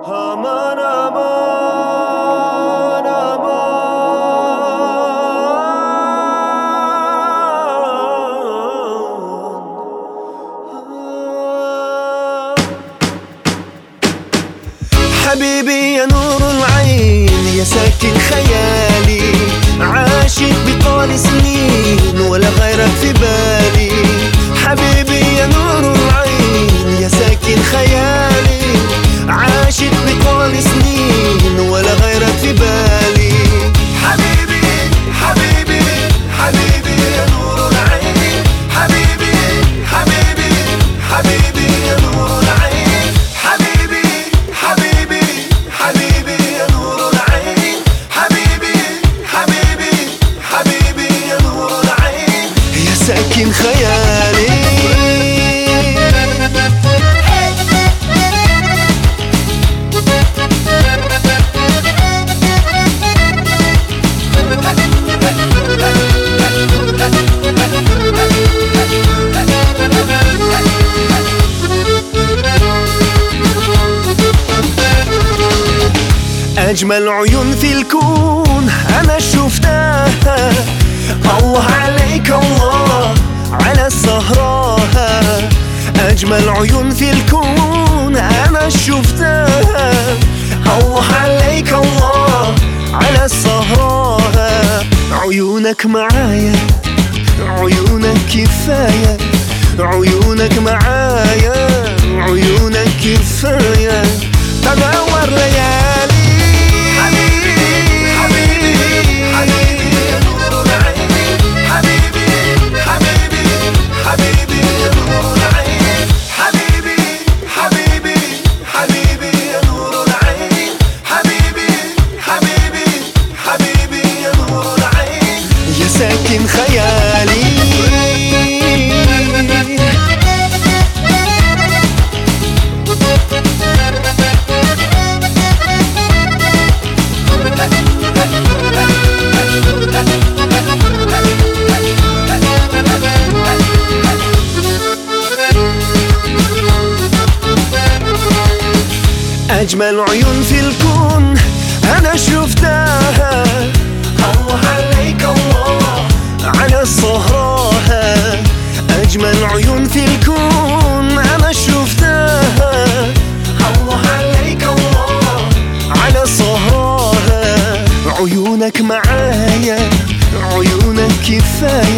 أمان أمان أمان حبيبي يا نور العين يا ساكن خيالي عاشق بطال سنين ولا غيرك في بالي حبيبي يا نور العين يا ساكن خيالي عاشق بطال سنين ولا غيرك في بالي حبيبي حبيبي حبيبي يا نور العين حبيبي حبيبي حبيبي يا نور العين حبيبي حبيبي حبيبي يا نور العين حبيبي حبيبي حبيبي يا نور العين يا ساكن خيالي أجمل عيون في الكون أنا شفتها الله عليك الله على السهراء أجمل عيون في الكون أنا شفتها الله عليك الله على السهراء عيونك معايا عيونك كفاية عيونك معايا عيونك كفاية تدور ليالي حبيبي حبيبي حبيبي يا نور العين حبيبي حبيبي حبيبي يا نور العين حبيبي حبيبي حبيبي يا نور العين حبيبي حبيبي حبيبي يا نور العين يا ساكن خيالي أجمل عيون في الكون أنا شفتها الله عليك الله على الصهراء أجمل عيون في الكون أنا شفتها الله عليك الله على الصهراء عيونك معايا عيونك كفاية